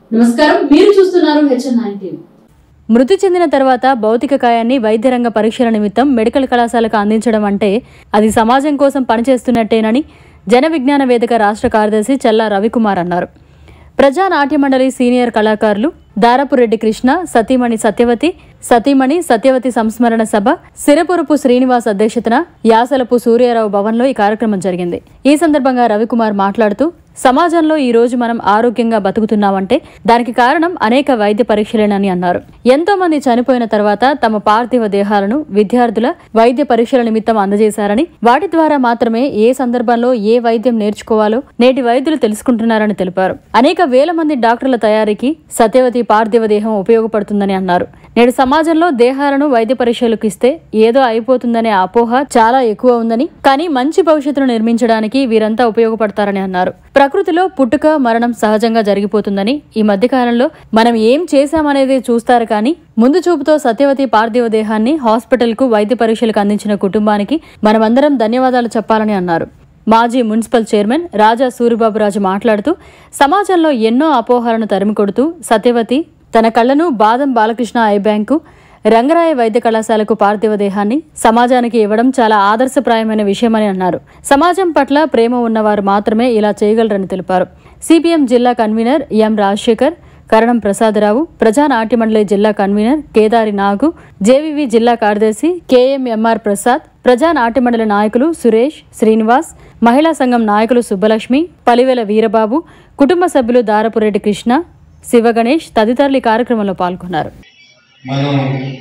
నమస్కారం మీరు చూస్తున్నారు హెచ్ఎన్ నైన్ టీవీ మృతి చెందిన తర్వాత భౌతిక కాయాన్ని వైద్యరంగ పరీక్షల నిమిత్తం మెడికల్ కళాశాలకు అందించడం అంటే అది సమాజం కోసం పనిచేస్తున్నట్టేనని జన విజ్ఞాన వేదిక రాష్ట్ర కార్యదర్శి చల్లా రవికుమార్ అన్నారు ప్రజా నాట్య మండలి సీనియర్ కళాకారులు దారపురెడ్డి కృష్ణ సతీమణి సత్యవతి సతీమణి సత్యవతి సంస్మరణ సభ సిరపురపు శ్రీనివాస్ అధ్యక్షతన యాసలపు సూర్యారావు భవన్లో ఈ కార్యక్రమం జరిగింది ఈ సందర్భంగా రవికుమార్ మాట్లాడుతూ సమాజంలో ఈ రోజు మనం ఆరోగ్యంగా బతుకుతున్నామంటే దానికి కారణం అనేక వైద్య పరీక్షలేనని అన్నారు ఎంతో మంది చనిపోయిన తర్వాత తమ పార్థివ దేహాలను విద్యార్థుల వైద్య పరీక్షల నిమిత్తం అందజేశారని వాటి ద్వారా మాత్రమే ఏ సందర్భంలో ఏ వైద్యం నేర్చుకోవాలో నేటి వైద్యులు తెలుసుకుంటున్నారని తెలిపారు అనేక వేల మంది డాక్టర్ల తయారీకి సత్యవతి పార్థివ దేహం ఉపయోగపడుతుందని అన్నారు నేడు సమాజంలో దేహాలను వైద్య పరీక్షలకు ఇస్తే ఏదో అయిపోతుందనే అపోహ చాలా ఎక్కువ ఉందని కానీ మంచి భవిష్యత్తును నిర్మించడానికి వీరంతా ఉపయోగపడతారని అన్నారు ప్రకృతిలో పుట్టుక మరణం సహజంగా జరిగిపోతుందని ఈ మధ్య కాలంలో మనం ఏం చేశామనేది చూస్తారు కానీ ముందు చూపుతో సత్యవతి పార్థివ దేహాన్ని హాస్పిటల్కు వైద్య పరీక్షలకు అందించిన కుటుంబానికి మనమందరం ధన్యవాదాలు చెప్పాలని అన్నారు మాజీ మున్సిపల్ చైర్మన్ రాజా సూరిబాబురాజు మాట్లాడుతూ సమాజంలో ఎన్నో అపోహలను తరిమికొడుతూ సత్యవతి తన కళ్లను బాదం బాలకృష్ణ ఐ బ్యాంకు రంగరాయ వైద్య కళాశాలకు పార్థివ దేహాన్ని సమాజానికి ఇవ్వడం చాలా ఆదర్శప్రాయమైన విషయమని అన్నారు సమాజం పట్ల ప్రేమ ఉన్నవారు మాత్రమే ఇలా చేయగలరని తెలిపారు సిపిఎం జిల్లా కన్వీనర్ ఎం రాజశేఖర్ కరణం ప్రసాదరావు ప్రజా నాట్య మండలి జిల్లా కన్వీనర్ కేదారి నాగు జేవివి జిల్లా కార్యదర్శి కేఎంఎంఆర్ ప్రసాద్ ప్రజా నాట్య మండలి నాయకులు సురేష్ శ్రీనివాస్ మహిళా సంఘం నాయకులు సుబ్బలక్ష్మి పలివెల వీరబాబు కుటుంబ సభ్యులు దారపురెడ్డి కృష్ణ శివగణేష్ తదితరులు ఈ కార్యక్రమంలో పాల్గొన్నారు మనం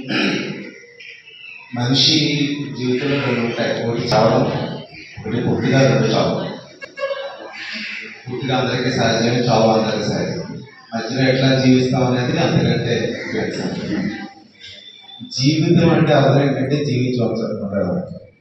మనిషి జీవితంలో రెండు ఉంటాయి ఒకటి చావడం ఒకటి పుట్టిగా రెండు చావడం పుట్టిగా అందరికీ సహజమే చావు అందరికీ సహజం మధ్యలో ఎట్లా జీవిస్తాం అనేది అంతకంటే తెలుసు. జీవితం అంటే అర్థం ఏంటంటే జీవించవచ్చు అనుకుంటారు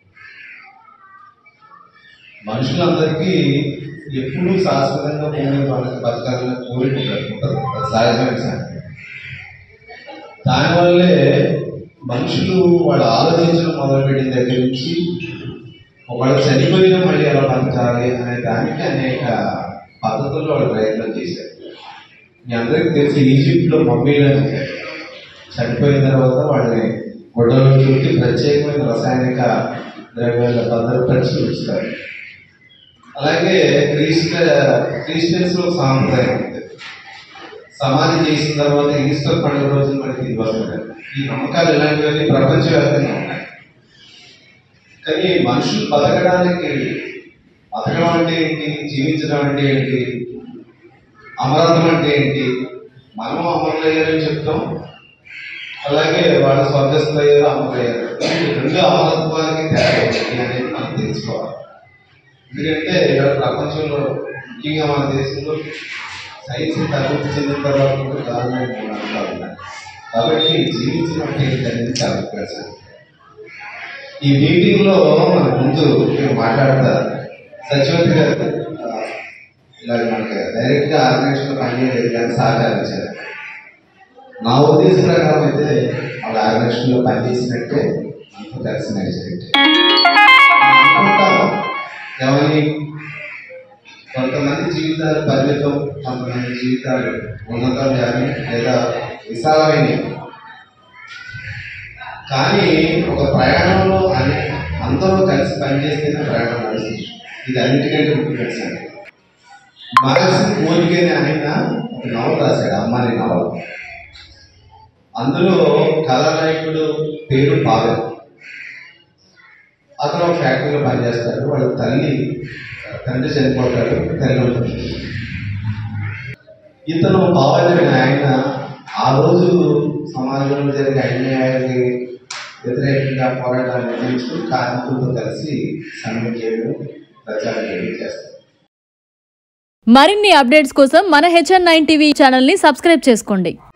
మనుషులందరికీ ఎప్పుడూ శాశ్వతంగా భూమి మీద మనకు బతకాలని కోరిక ఉంటుంది అది సహజమైన సంగతి దానివల్లే మనుషులు వాళ్ళు ఆలోచించడం మొదలుపెట్టిన దగ్గర నుంచి ఒకళ్ళు చనిపోయినా మళ్ళీ ఎలా బతకాలి అనే దానికి అనేక పద్ధతుల్లో వాళ్ళు ప్రయత్నం చేశారు మీ అందరికీ తెలిసి ఈజిప్ట్లో మమ్మీలు అని ఉంటాయి. చనిపోయిన తర్వాత వాళ్ళని గొడవలో చుట్టి ప్రత్యేకమైన రసాయనిక ద్రవ్యాల భద్రపరిచి ఉంచుతారు అలాగే క్రీస్ట క్రిస్టియన్స్ లో సాంప్రదాయం ఉంది సమాధి చేసిన తర్వాత ఈస్టర్ పండుగ రోజున మనకి తిరిగి వస్తారు ఈ నమ్మకాలు ఇలాంటివన్నీ ప్రపంచవ్యాప్తంగా ఉన్నాయి కానీ మనుషులు బతకడానికి బతకడం అంటే ఏంటి జీవించడం అంటే ఏంటి అమరత్వం అంటే ఏంటి మనం అమరులయ్యారని చెప్తాం అలాగే వాళ్ళ స్వర్గస్థులయ్యారు అమరులయ్యారు ఈ రెండు అమరత్వానికి తేడా ఏంటి అనేది మనం తెలుసుకోవాలి ఎందుకంటే ఇక్కడ ప్రపంచంలో ముఖ్యంగా మన దేశంలో సైన్స్ ఇంత అభివృద్ధి చెందిన తర్వాత కూడా దారుణమైన మూలాలు ఉన్నాయి కాబట్టి జీవించడం అంటే ఏంటి అనేది చాలా ముఖ్యం ఈ మీటింగ్లో మన ముందు మీరు మాట్లాడతారు సచివతి గారు ఆ, ఇలా మనకి డైరెక్ట్గా ఆర్గనైజేషన్లో పనిచేయలేదు కానీ సహకరించారు నా ఉద్దేశం ప్రకారం అయితే వాళ్ళ ఆర్గనైజేషన్లో పనిచేసినట్టే అంత కలిసి నడిచినట్టే అనుకుంటాం ఎవరి కొంతమంది జీవితాలు పరిమితం కొంతమంది జీవితాలు ఉన్నతం కానీ లేదా విశాలమైనవి కానీ ఒక ప్రయాణంలో అనే అందరూ కలిసి పనిచేస్తేనే ప్రయాణం నడుస్తుంది ఇది అన్నిటికంటే ముఖ్యమైన సంగతి మహర్షి కోరికని ఆయన ఒక నవల రాశాడు అమ్మాని నవల అందులో కథానాయకుడు పేరు పావెల్ అతను ఒక ఫ్యాక్టరీలో పనిచేస్తాడు వాళ్ళ తల్లి తండ్రి చనిపోతాడు తల్లి ఉంటుంది ఇతను పావని ఆయన ఆ రోజు సమాజంలో జరిగే అన్యాయానికి వ్యతిరేకంగా పోరాటాన్ని నిర్వహించుకుని కార్మికులతో కలిసి సమ్మె చేయడం ప్రచారం చేయడం చేస్తారు మరిన్ని అప్డేట్స్ కోసం మన హెచ్ఎన్ నైన్ టీవీ ఛానల్ని సబ్స్క్రైబ్ చేసుకోండి